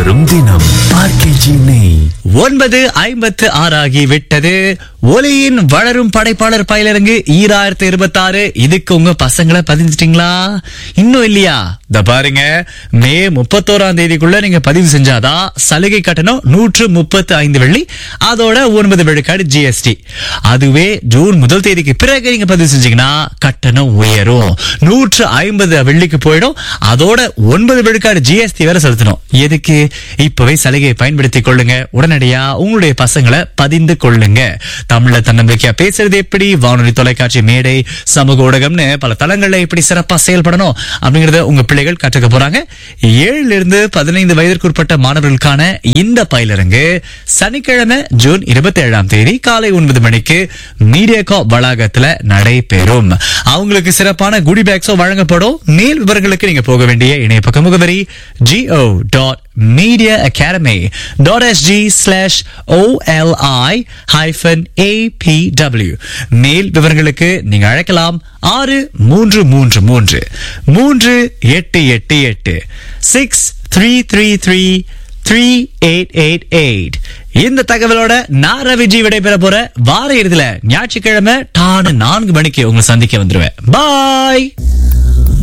வளரும் தினம் ஆர்கேஜி நெய் ஒன்பது ஐம்பத்து ஆறாகி விட்டது ஒலியின் வளரும் படைப்பாளர் பயிலரங்கு ஈராயிரத்தி இருபத்தி ஆறு இதுக்கு உங்க பசங்களை பதிஞ்சிட்டீங்களா இன்னும் இல்லையா இந்த பாருங்க மே முப்பத்தோராம் தேதிக்குள்ள நீங்க பதிவு செஞ்சாதான் சலுகை கட்டணம் நூற்று முப்பத்து ஐந்து வெள்ளி அதோட ஒன்பது விழுக்காடு ஜிஎஸ்டி அதுவே ஜூன் முதல் தேதிக்கு பிறகு நீங்க பதிவு செஞ்சீங்கன்னா கட்டணம் உயரும் நூற்று ஐம்பது வெள்ளிக்கு போயிடும் அதோட ஒன்பது விழுக்காடு ஜிஎஸ்டி வேற செலுத்தணும் எதுக்கு இப்பவே சலுகையை பயன்படுத்திக் கொள்ளுங்க உடனடியா உங்களுடைய பசங்களை பதிந்து கொள்ளுங்க தமிழ்ல தன்னம்பிக்கையா பேசுறது எப்படி வானொலி தொலைக்காட்சி மேடை சமூக ஊடகம்னு பல தளங்கள்ல எப்படி சிறப்பா செயல்படணும் அப்படிங்கறத உங்க பிள்ளைகள் கற்றுக்க போறாங்க ஏழுல இருந்து பதினைந்து வயதிற்குட்பட்ட மாணவர்களுக்கான இந்த பயிலரங்கு சனிக்கிழமை ஜூன் இருபத்தி ஏழாம் தேதி காலை ஒன்பது மணிக்கு மீடியாகா வளாகத்துல நடைபெறும் அவங்களுக்கு சிறப்பான குடி பேக்ஸோ வழங்கப்படும் மேல் விவரங்களுக்கு நீங்க போக வேண்டிய இணையப்பக்க முகவரி GO dot media academy dot SG slash OLI hyphen ABW மேல் விவரங்களுக்கு நீங்க அழைக்கலாம் ஆறு மூன்று மூன்று மூன்று மூன்று எட்டு எட்டு எட்டு six three three three three eight eight eight இந்த தகவலோட நான் ரவிஜி விடைபெற போற வார இறுதியில ஞாயிற்றுக்கிழமை டானு நான்கு மணிக்கு உங்களை சந்திக்க வந்துருவேன் பாய்